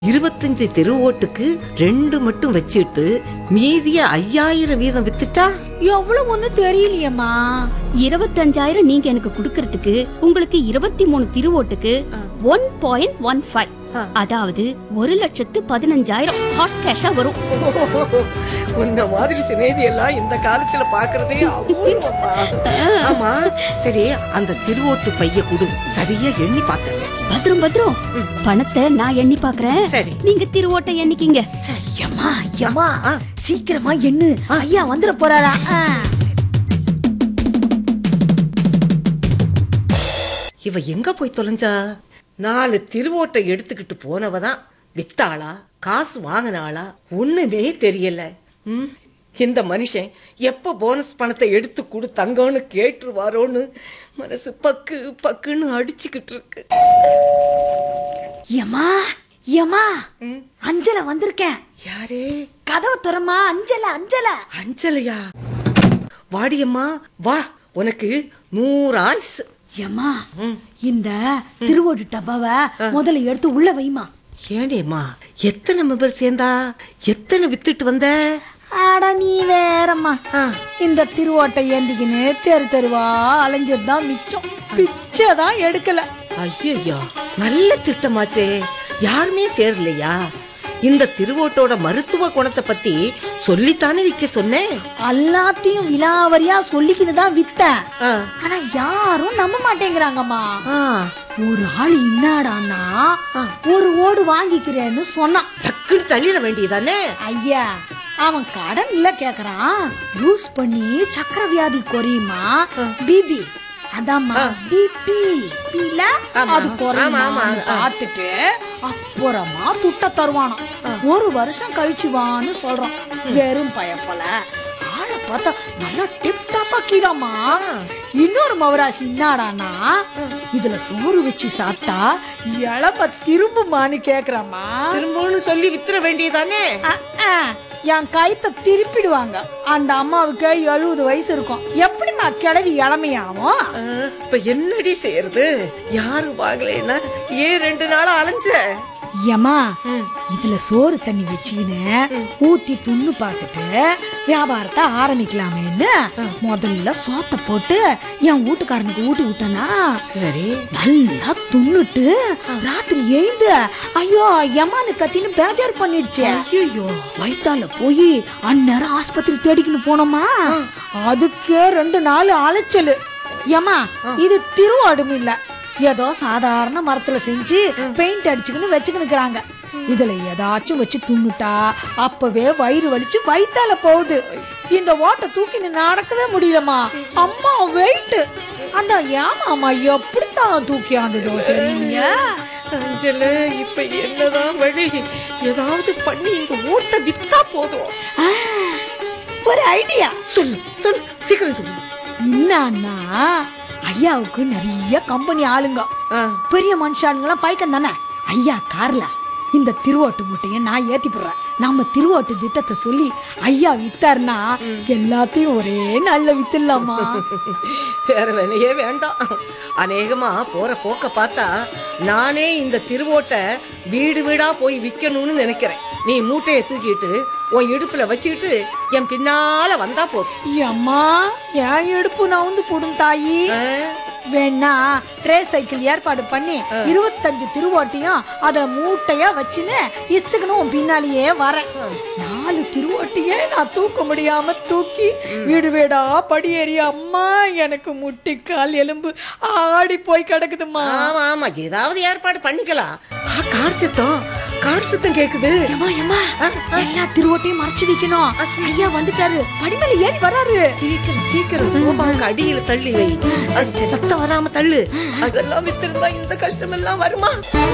இருபத்தஞ்சு தெரு ஓட்டுக்கு ரெண்டு மட்டும் வச்சுட்டு மீதிய ஐயாயிரம் வீதம் வித்துட்டா எவ்வளவு ஒண்ணு தெரியலையேம்மா இருபத்தஞ்சாயிரம் நீங்க எனக்கு கொடுக்கறதுக்கு உங்களுக்கு இருபத்தி மூணு திருவோட்டுக்கு ஒன் பாயிண்ட் ஒன் ஃபைவ் ஆ. அதாவது ஒரு லட்சத்து பதினஞ்சாயிரம் ஹாட் கேஷா வரும் உன்ன மாதிரி சிநேதி எல்லாம் இந்த காலத்துல பாக்குறதே அபூர்வமா ஆமா சரி அந்த திருவோட்டு பைய கொடு சரியா எண்ணி பார்த்தேன் பத்திரம் பத்திரம் பணத்தை நான் எண்ணி பாக்குறேன் சரி நீங்க திருவோட்டை எண்ணிக்கிங்க ஏம்மா ஏம்மா ஆ. சீக்கிரமா எண்ணு ஐயா வந்துட போறாரா ஆ. இவ எங்க போய் தொலைஞ்சா நாலு திருவோட்டை எடுத்துக்கிட்டு போனவ தான் வித்தாளா காசு வாங்கினாளா ஒண்ணுமே தெரியல ம், இந்த மனுஷன் எப்ப போனஸ் பணத்தை எடுத்து கொடு தங்கன்னு கேட்டுருவாரோன்னு மனசு பக்கு பக்குன்னு அடிச்சுக்கிட்டு இருக்கு ஏம்மா ஏம்மா ம், அஞ்சல வந்திருக்கேன் யாரே கதவை துறமா அஞ்சல அஞ்சல அஞ்சலையா வாடியம்மா வா உனக்கு நூறு ஆயுசு ஏம்மா ம். இந்த திருவோடு டப்பாவை முதல்ல எடுத்து உள்ள வைமா ஏண்டேம்மா எத்தனை மெம்பர் சேர்ந்தா எத்தனை வித்துட்டு வந்த ஆடா நீ வேறம்மா ஆ, இந்த திருவோட்டை ஏந்திக்கின்னு தெரு தெருவா அலைஞ்சது தான் மிச்சம் பிச்சை தான் எடுக்கல ஐயையோ நல்ல திட்டமாச்சே யாருமே சேரலையா இந்த திருவோட்டோட மருத்துவ குணத்தை பத்தி சொல்லித்தானே விற்க சொன்னேன் எல்லாத்தையும் விலாவரியா சொல்லிக்கின்னு தான் வித்தேன் ஆ, ஆனா யாரும் நம்ப மாட்டேங்கிறாங்கம்மா ஆ, ஒரு ஆள் இன்னாடான்னா ஆ. ஒரு ஓடு வாங்கிக்கிறேன்னு சொன்னான் டக்குன்னு தள்ளிட வேண்டியதானே ஐயா அவன் கடன் இல்ல கேக்குறான் யூஸ் பண்ணி சக்கர வியாதி குறையுமா பிபி அதாம்மா பிபி இல்ல ஆமா. அது குறையுமா ஆமா, ஆமா. பார்த்துட்டு அப்புறமா துட்ட தருவானாம் ஒரு வருஷம் கழிச்சு வான்னு சொல்றான் வெறும் பயப்பல ஆளை பார்த்தா நல்லா டிப் டாப்பா கீழாமா இன்னொரு மவராசி என்னடானா இதுல சோறு வச்சு சாப்பிட்டா இளம திரும்புமான்னு கேக்குறாமா திரும்பவும் சொல்லி வித்துற வேண்டியதானே அஹ், அஹ். என் கைத்தை திருப்பிடுவாங்க அந்த அம்மாவுக்கு எழுபது வயசு இருக்கும் எப்படிம்மா கிளவி இளமையாவும் ஆ, இப்ப என்னடி செய்யறது யாரும் வாங்கலைன்னா ஏன் ரெண்டு நாளா அலைஞ்ச ஏமா ம். இதுல சோறு தண்ணி வச்சுக்கின்னு ஊத்தி துண்ணு பார்த்துட்டு வியாபாரத்தை ஆரம்பிக்கலாமேன்னு முதல்ல சோத்தை போட்டு என் வீட்டுக்காரனுக்கு ஊட்டி விட்டனா சரி நல்லா துண்ணுட்டு ராத்திரி எழுந்து ஐயோ எம்மானு கத்தின்னு பேஜார் பண்ணிடுச்சு ஐயோ வயித்தால போய் அந்நேரம் ஆஸ்பத்திரி தேடிக்கின்னு போனோமா அதுக்கே ரெண்டு நாள் அலைச்சலு ஏமா இது திருவாடும் இல்ல ஏதோ சாதாரண மரத்துல செஞ்சு பெயிண்ட் அடிச்சுக்கின்னு வச்சுக்கினுக்குறாங்க இதுல ஏதாச்சும் வச்சு துண்ணுட்டா அப்பவே வயிறு வலிச்சு வயித்தால போகுது இந்த ஓட்டை தூக்கின்னு நடக்கவே முடியலம்மா அம்மா வெயிட் அந்த ஏமாமா எப்படித்தான் தூக்கி ஆந்ததோ தெரியலையா அஞ்சல இப்ப என்னதான் வழி ஏதாவது பண்ணி இந்த ஓட்ட வித்தா போதும் ஆ, ஒரு ஐடியா சொல்லு சொல்லு சீக்கிரம் சொல்லு என்னன்னா ஐயாவுக்கு நிறைய கம்பெனி ஆளுங்க ஆ, பெரிய மனுஷாளுங்களாம் பைக்கன் தானே ஐயா கார்ல இந்த திருவோட்டு மூட்டையை நான் ஏத்தி போடுறேன் நம்ம திருவோட்டு திட்டத்தை சொல்லி ஐயா வித்தாருன்னா எல்லாத்தையும் ஒரே நாள்ல வித்துடலாமா வேற வேலையே வேண்டாம் அநேகமா போற போக்க பார்த்தா நானே இந்த திருவோட்டை வீடு வீடா போய் விற்கணும்னு நினைக்கிறேன் நீ மூட்டையை தூக்கிட்டு உன் இடுப்புல வச்சுக்கிட்டு என் பின்னால வந்தா போதும் அம்மா என் எடுப்பு நான் வந்து போடும் தாயி ஆ, வேணா ட்ரே சைக்கிள் ஏற்பாடு பண்ணி இருபத்தஞ்சு திருவோட்டையும் அதுல மூட்டையா வச்சுன்னு இஸ்துக்குன்னு உன் பின்னாலேயே வரேன் நாலு திருவோட்டையே நான் தூக்க முடியாம தூக்கி வீடு வீடா படியேறி அம்மா எனக்கு முட்டி கால் எலும்பு ஆடி போய் கிடக்குதுமா ஆமா ஆமா ஏதாவது ஏற்பாடு பண்ணிக்கலாம் ஆ, கார் சத்தம் கார் சத்தம் கேக்குது ஏமா ஏமா எல்லா திருவோட்டையும் மறைச்சு வைக்கணும் ஐயா வந்துட்டாரு படிமேல ஏறி வராரு சீக்கிரம் சீக்கிரம் சோபாவுக்கு அடியில தள்ளி வை அது சத்தம் வராம தள்ளு அதெல்லாம் வித்திருந்தா இந்த கஷ்டம் எல்லாம் வருமா